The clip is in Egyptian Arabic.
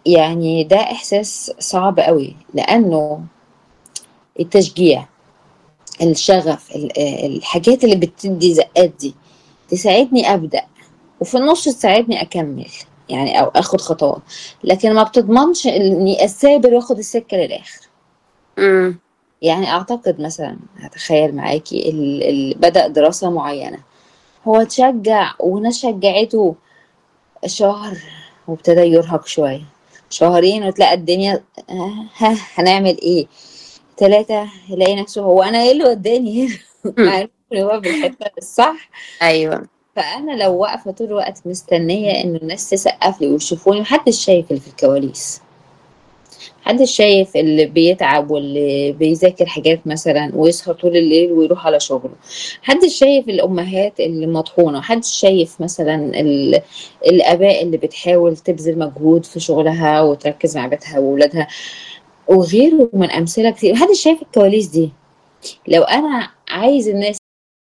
يعني ده إحساس صعب أوي، لأنه التشجيع، الشغف، ال آآ الحاجات اللي بتدّي زقّات دي، تساعدني أبدأ، وفي النُص تساعدني أكمّل، يعني أو آخُد خطوات، لكن ما بتضمنش إني أثابر وآخُد السكة للآخر. إمم. يعني أعتقد مثلًا هاتخيّل معاكِ ال اللي بدأ دراسة معيّنة، هو اتشجّع وناس شجّعته شهر وابتدى يُرهق شوية، شهرين وتلاقى الدنيا آآ ها هنعمل إيه، 3 يلاقي نَفْسه هو أنا إيه اللي ودّاني هنا إمم. مع إن هو في الحتّة الصح. أيوه. فأنا لو واقفة طول الوقت مستنية إنه الناس تسقّف لي ويشوفوني، ما حدّش شايف اللي في الكواليس. ما حدّش شايف اللي بيتعب واللي بيذاكر حاجات مثلًا ويسهر طول الليل ويروح على شُغله، ما حدّش شايف الأمهات اللي مطحونة، ما حدّش شايف مثلًا ال الآباء اللي بتحاول تبذل مجهود في شُغلها وتركّز مع بيتها وولادها، وغيره من أمثلة كتير، ما حدّش شايف الكواليس دي. لو أنا عايز الناس